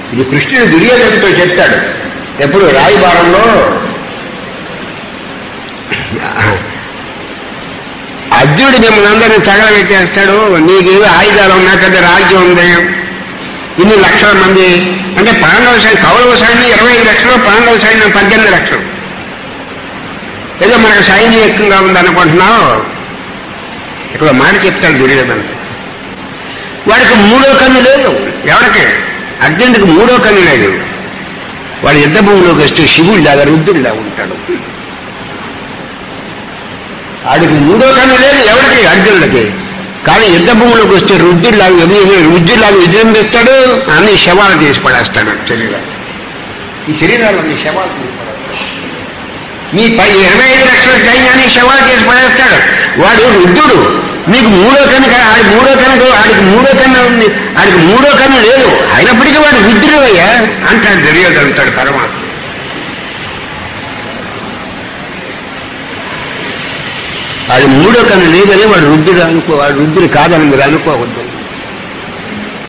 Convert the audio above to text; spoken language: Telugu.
ఇది కృష్ణుడు దుర్యోధనతో చెప్తాడు ఎప్పుడు రాయబారంలో అర్జునుడు మిమ్మల్ని అందరినీ తగలబెట్టేస్తాడు నీకు ఏదో ఆయుధాలు ఉన్నా పెద్ద రాజ్యం ఉంది ఇన్ని లక్షల మంది అంటే పాండవ సైన్యం కౌరవ సైన్యం ఇరవై ఐదు లక్షలు పాండవ సైన్యం పద్దెనిమిది లక్షలు ఏదో మనకు సైన్యం ఎక్కువగా ఉంది అనుకుంటున్నావు ఇక్కడ మాట చెప్తాడు దుర్యోధనతో వాడికి మూడో కన్ను లేదు ఎవరికి అర్జునుడికి మూడో కన్ను లేదు వాడు యుద్ధ భూమిలోకి వస్తే శివుడిలాగా రుద్రుడిలాగా ఉంటాడు వాడికి మూడో కన్ను లేదు ఎవరికి అర్జునుడికి కానీ యుద్ధ భూమిలోకి వస్తే రుద్రుడిలాగా రుద్రుడిలాగా విజృంభిస్తాడు అన్ని శవాలు చేసి పడేస్తాడు శరీరాలు ఈ శరీరాలు అన్ని శవాలు చేసి పడేస్తాడు మీ పై ఇరవై ఐదు లక్షల సైన్యాన్ని శవాలు చేసి పడేస్తాడు వాడు రుద్రుడు నీకు మూడో కనుక ఆడి మూడో కనుక ఆడికి మూడో కన్ను ఉంది ఆడికి మూడో కన్ను లేదు అయినప్పటికీ వాడు రుద్రుడు అయ్యా అంటాడు తెలియదంటాడు పరమాత్మ వాడు మూడో కన్ను లేదని వాడు రుద్రుడు అనుకో వాడు రుద్రుడు కాదని మీరు అనుకోవద్దు